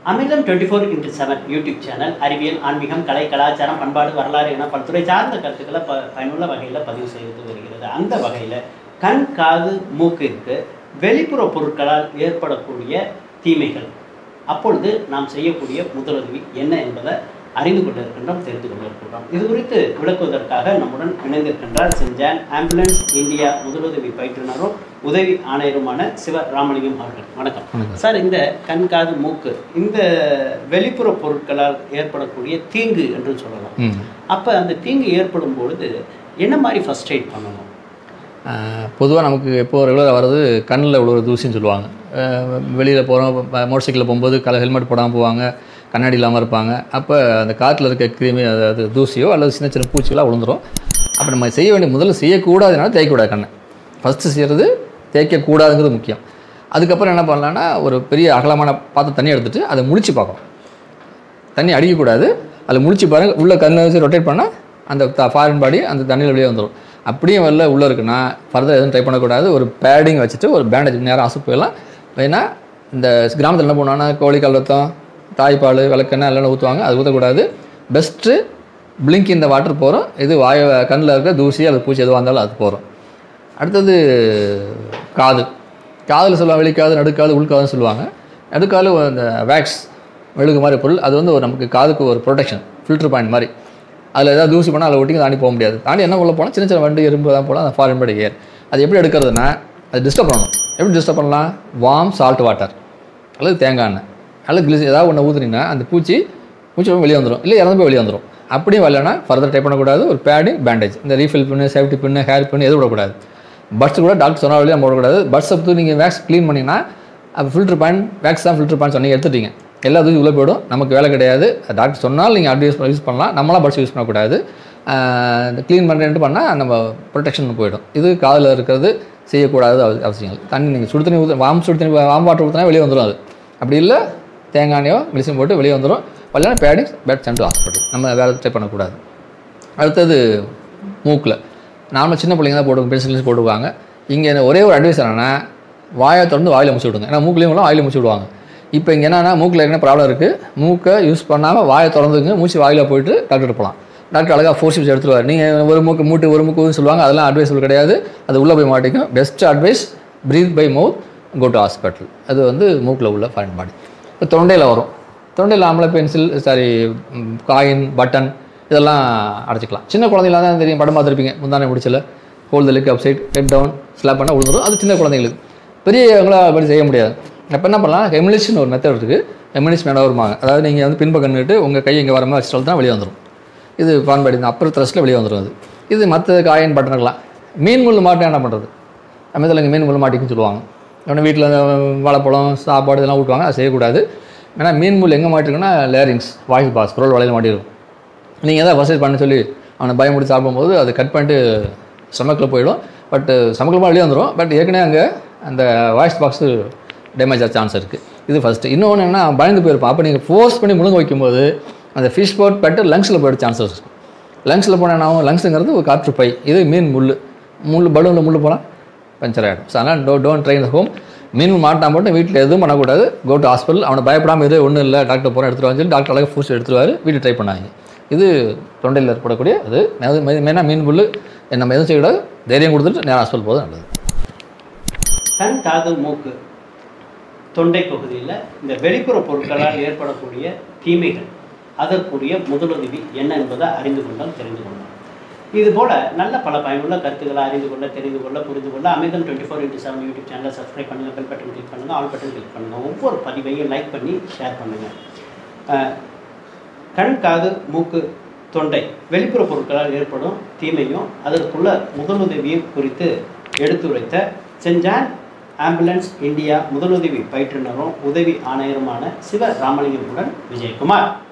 அமிர்தம் twenty four into seven YouTube channel அறிவியல் ஆன்மீகம் கலை கலாச்சாரம் பண்பாடு வரலாறு என பல்துறை சார்ந்த கருத்துக்களை ப பயனுள்ள வகையில் பதிவு செய்து வருகிறது அந்த வகையில் கண் காது மூக்கிற்கு வெளிப்புற பொருட்களால் ஏற்படக்கூடிய தீமைகள் அப்பொழுது நாம் செய்யக்கூடிய முதலுதவி என்ன என்பதை அறிந்து கொண்டிருக்கின்றோம் தெரிந்து கொண்டிருக்கின்றோம் இது குறித்து விளக்குவதற்காக நம்முடன் இணைந்திருக்கின்றார் செஞ்சான் ஆம்புலன்ஸ் இந்தியா முதலுதவி பயிற்றுனரும் உதவி ஆணையருமான சிவ ராமலிங்கம் அவர்கள் வணக்கம் வணக்கம். சார் இந்த கண் காது மூக்கு இந்த வெளிப்புற பொருட்களால் ஏற்படக்கூடிய தீங்கு என்று சொல்லலாம் ம் அப்போ அந்த தீங்கு ஏற்படும் பொழுது என்ன மாதிரி ஃபர்ஸ்ட் எய்ட் பண்ணணும் பொதுவாக நமக்கு எப்போ ரெகுலராக வர்றது கண்ணில் விழுற தூசின்னு சொல்லுவாங்க வெளியில் போகிறோம் மோட்டர் சைக்கிளில் போகும்போது கல ஹெல்மெட் போடாமல் போவாங்க கண்ணாடி இல்லாமல் இருப்பாங்க அப்போ அந்த காற்றில் இருக்க கிருமி அதாவது தூசியோ அல்லது சின்ன சின்ன பூச்சிகளோ விழுந்துரும் அப்போ நம்ம செய்ய வேண்டிய முதல்ல செய்யக்கூடாதுனால தேய்க்கக்கூடாது கண்ணை ஃபஸ்ட்டு செய்கிறது தேய்க்கக்கூடாதுங்கிறது முக்கியம் அதுக்கப்புறம் என்ன பண்ணலான்னா ஒரு பெரிய அகலமான பாத்திரம் தண்ணி எடுத்துகிட்டு அதை முழிச்சு பார்க்கணும் தண்ணி அடிக்கக்கூடாது அதில் முழிச்சு பாருங்க உள்ள கண்ணை வச்சு ரொட்டேட் பண்ணால் அந்த ஃபாரின் பாடி அந்த தண்ணியில் வெளியே வந்துடும் அப்படியே வரல உள்ளே இருக்குன்னா ஃபர்தர் எதுவும் ட்ரை பண்ணக்கூடாது ஒரு பேடிங் வச்சுட்டு ஒரு பேண்டேஜ் நேரம் அசு போயிடலாம் ஏன்னா இந்த கிராமத்தில் என்ன பண்ணுவாங்கன்னா கோழி கல்லத்தம் தாய்ப்பால் விளக்கெண்ணெய் எல்லாம் ஊற்றுவாங்க அது ஊற்றக்கூடாது பெஸ்ட்டு பிளிங்க் இந்த வாட்டர் போகிறோம் இது வாய கண்ணில் இருக்க தூசி அது பூச்சி எதுவாக இருந்தாலும் அது போகிறோம் அடுத்தது காது காதில் சொல்லுவாங்க வெளிக்காது நடுக்காது உள்காதுன்னு சொல்லுவாங்க நடுக்காது அந்த வேக்ஸ் மெழுகு மாதிரி பொருள் அது வந்து ஒரு நமக்கு காதுக்கு ஒரு ப்ரொடெக்ஷன் ஃபில்டர் பாயிண்ட் மாதிரி அதில் ஏதாவது தூசி பண்ணால் அதில் ஒட்டிங்க தாண்டி போக முடியாது தாண்டி என்ன உள்ள போனால் சின்ன சின்ன வண்டு எறும்பு தான் போனால் அந்த ஃபாரின் படி ஏர் அது எப்படி எடுக்கிறதுனா அது டிஸ்டர்ப் பண்ணணும் எப்படி டிஸ்டர்ப் பண்ணலாம் வார்ம் சால்ட் வாட்டர் அல்லது தேங்காய் எண்ணெய் அல்லது கிளிஸ் ஏதாவது ஒன்று ஊற்றுனீங்கன்னா அந்த பூச்சி பூச்சி வெளியே வந்துடும் இல்லை இறந்து போய் வெளியே வந்துடும் அப்படியும் வரலன்னா ஃபர்தர் ட்ரை பண்ணக்கூடாது ஒரு பேடிங் பேண்டேஜ் இந்த refill pin safety pin hair pin எதுவும் விடக்கூடாது பட்ஸ் கூட டாக்டர் சொன்ன வழியாக நம்ம விடக்கூடாது பட்ஸை பற்றி நீங்கள் வேக்ஸ் க்ளீன் பண்ணிங்கன்னா அப்போ ஃபில்டர் பாயிண்ட் வேக்ஸ் தான் ஃபில்டர் பாயிண்ட் சொன்னீங்க எடுத்துட்டீங்க எல்லா தூசி உள்ளே போயிடும் நமக்கு வேலை கிடையாது டாக்டர் சொன்னாலும் நீங்கள் அட்வைஸ் யூஸ் பண்ணலாம் நம்மளாம் பட்ஸ் யூஸ் பண்ணக்கூடாது ஆஹ் இந்த க்ளீன் பண்ணுறேன்ட்டு பண்ணால் நம்ம ப்ரொடெக்ஷன் போயிடும் இது காதில் இருக்கிறது செய்யக்கூடாது அவ- அவசியங்கள் தண்ணி நீங்கள் சுடு தண்ணி ஊற்ற வாம் சுடு தண்ணி வாம் வாட்டர் ஊற்றினா வெளியே வந்துடும் அது அப்படி இல்லை தேங்காய் எண்ணெயோ மெடிசன் போட்டு வெளியே வந்துடும் வரலன்னா பேடிங் பேட் சென்ட் ஹாஸ்பிட்டல் நம்ம வேறு ட்ரை பண்ணக்கூடாது அடுத்தது மூக்கில் நாம சின்ன பிள்ளைங்க தான் போடுவோம் பென்சில்ஸ் போட்டுவாங்க இங்கே ஒரே ஒரு அட்வைஸ் என்னன்னா வாயை திறந்து வாயில் முடிச்சு விடுங்க ஏன்னா மூக்குலேயும் விடும் வாயில் முடிச்சு விடுவாங்க இப்போ இங்கே என்னன்னா மூக்கில் என்ன ப்ராப்ளம் இருக்குது மூக்கை யூஸ் பண்ணாமல் வாயை திறந்துங்க மூச்சு வாயில் போயிட்டு டாக்டர் போகலாம் டாக்டர் அழகாக ஃபோர்ஸ் எடுத்துருவார் நீங்கள் ஒரு மூக்கு மூட்டு ஒரு மூக்கு சொல்லுவாங்க அதெல்லாம் அட்வைஸபிள் கிடையாது அது உள்ளே போய் மாட்டிக்கும் best advice breathe by mouth go to hospital அது வந்து மூக்கில் உள்ள ஃபாரின் பாடி இப்போ தொண்டையில் வரும் தொண்டையில் ஆம்பளை பென்சில் சாரி காயின் பட்டன் இதெல்லாம் அடைச்சிக்கலாம் சின்ன குழந்தைங்களாம் தான் தெரியும் படம் பார்த்துருப்பீங்க முந்தானை முடிச்சல hold the leg up side head down slap பண்ணால் விழுந்துடும் அது சின்ன குழந்தைங்களுக்கு பெரியவங்கள அப்படி செய்ய முடியாது அப்போ என்ன பண்ணலாம் எமிலிஷன் ஒரு மெத்தட் இருக்குது எமிலிஷ் மேடம் வருவாங்க அதாவது நீங்கள் வந்து பின்பக்கம் நின்றுட்டு உங்கள் கை இங்கே வர மாதிரி வச்சுட்டு தான் வெளியே வந்துடும் இது பான்பாடி இந்த அப்பர் த்ரஸ்ட்டில் வெளியே வந்துடும் அது இது மற்ற காயின் பட்டனுக்கலாம் மீன் முள் மாட்டேன் என்ன பண்ணுறது சமயத்தில் இங்கே மீன் முள் மாட்டிக்குன்னு சொல்லுவாங்க உடனே வீட்டில் வாழைப்பழம் சாப்பாடு இதெல்லாம் ஊட்டுவாங்க அது செய்யக்கூடாது ஏன்னா மீன் முள் எங்கே மாட்டிருக்குன்னா லேரிங்ஸ் வாய்ஸ் பாஸ் குரல் வலையில் மாட்டிடும் நீங்கள் எதாவது ஃபர்ஸ்ட் பண்ண சொல்லி அவனை பயமுடி சாப்பிடும்போது அது கட் பண்ணிட்டு ஸ்டமக்கில் போயிடும் பட்டு ஸ்டமக்கில் வெளியே வந்துடும் பட் ஏற்கனவே அங்கே அந்த வாய்ஸ் பாக்ஸு டேமேஜ் ஆக சான்ஸ் இருக்குது இது ஃபஸ்ட்டு இன்னொன்று என்ன பயந்து போயிருப்பான் அப்போ நீங்கள் ஃபோர்ஸ் பண்ணி முழுங்க வைக்கும்போது அந்த ஃபிஷ் போட் பட்டு லங்ஸில் போய்ட்டு சான்சஸ் இருக்கும் லங்ஸில் போனால் என்ன ஆகும் லங்ஸுங்கிறது ஒரு காற்று பை இது மீன் முள் முள் பலூனில் முள் போனால் பஞ்சர் ஆகிடும் ஸோ அதனால் டோ டோன்ட் ட்ரைன் ஹோம் மீன் மாட்டா மட்டும் வீட்டில் எதுவும் பண்ணக்கூடாது கோ டு ஹாஸ்பிட்டல் அவனை பயப்படாமல் எதுவும் ஒன்றும் இல்லை டாக்டர் போகிறேன் எடுத்துகிட்டு வந்து டாக்டர் அழகாக ஃபூஸ் எடுத்துருவார் வீட்டில் ட்ரை பண்ணாங்க இது தொண்டையில் ஏற்படக்கூடிய அது மெயினாக மீன் புல் நம்ம எதுவும் செய்யக்கூடாது தைரியம் கொடுத்துட்டு நேரம் ஹாஸ்பிட்டல் போகிறது நல்லது கண் காது மூக்கு தொண்டை பகுதியில் இந்த வெளிப்புற பொருட்களால் ஏற்படக்கூடிய தீமைகள் அதற்குரிய முதலுதவி என்ன என்பதை அறிந்து கொண்டால் தெரிந்து கொள்ளலாம் இது போல நல்ல பல பயனுள்ள கருத்துக்களை அறிந்து கொள்ள தெரிந்து கொள்ள புரிந்து கொள்ள Amirtham twenty four into seven YouTube சேனலை சப்ஸ்கிரைப் பண்ணுங்கள் பெல் பட்டன் கிளிக் பண்ணுங்கள் ஆல் பட்டன் கிளிக் பண்ணுங்கள் ஒவ்வொரு பதிவையும் லைக் பண்ணி ஷேர் பண்ணுங்கள் அஹ், கண் காது மூக்கு தொண்டை வெளிப்புற பொருட்களால் ஏற்படும் தீமையும் அதற்குள்ள முதலுதவியும் குறித்து எடுத்துரைத்த செஞ்சான் ஆம்புலன்ஸ் இந்தியா முதலுதவி பயிற்றுனரும் உதவி ஆணையருமான சிவ ராமலிங்கமுடன் விஜயகுமார்